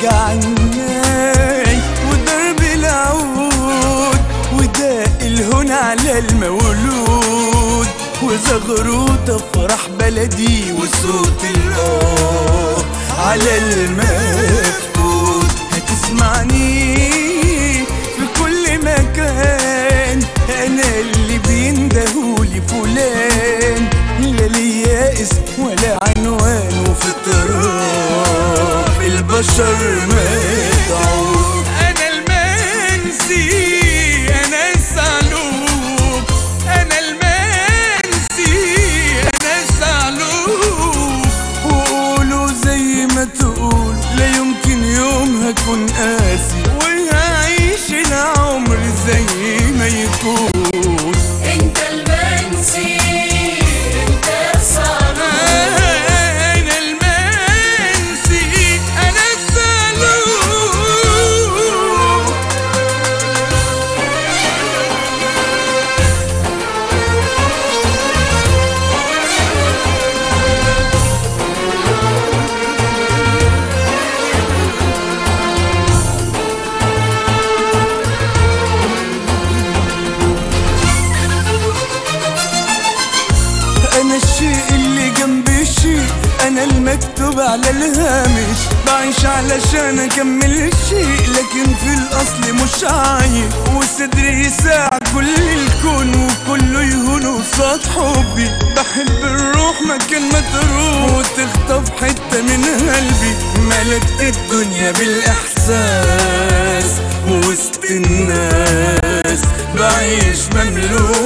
عني وضرب العود وداء الهون على المولود وزغروط افراح بلدي وصوت الاه على المفقود هتسمعني في كل مكان انا اللي بيندهولي فلان لا ليا اسم ولا عنوان وفي التراب البشر مدعو انا المنسي انا الصعلوك انا المنسي انا الصعلوك وقولوا زي ما تقول لا يمكن يوم هكون قاسي وهعيش العمر زي ما يكون انت المنسي انت الصالون انا المنسي انا الصعلوك انا الشيء اللي جنب الشيء انا المكتوب على الهامش بعيش علشان اكمل الشيء لكن في الاصل مش عايش وصدري يساع كل الكون وكله يهون قصاد حبي بحب الروح مكان ما تروح وتخطف حتة من قلبي ملكت الدنيا بالاحساس وسط الناس بعيش مملوك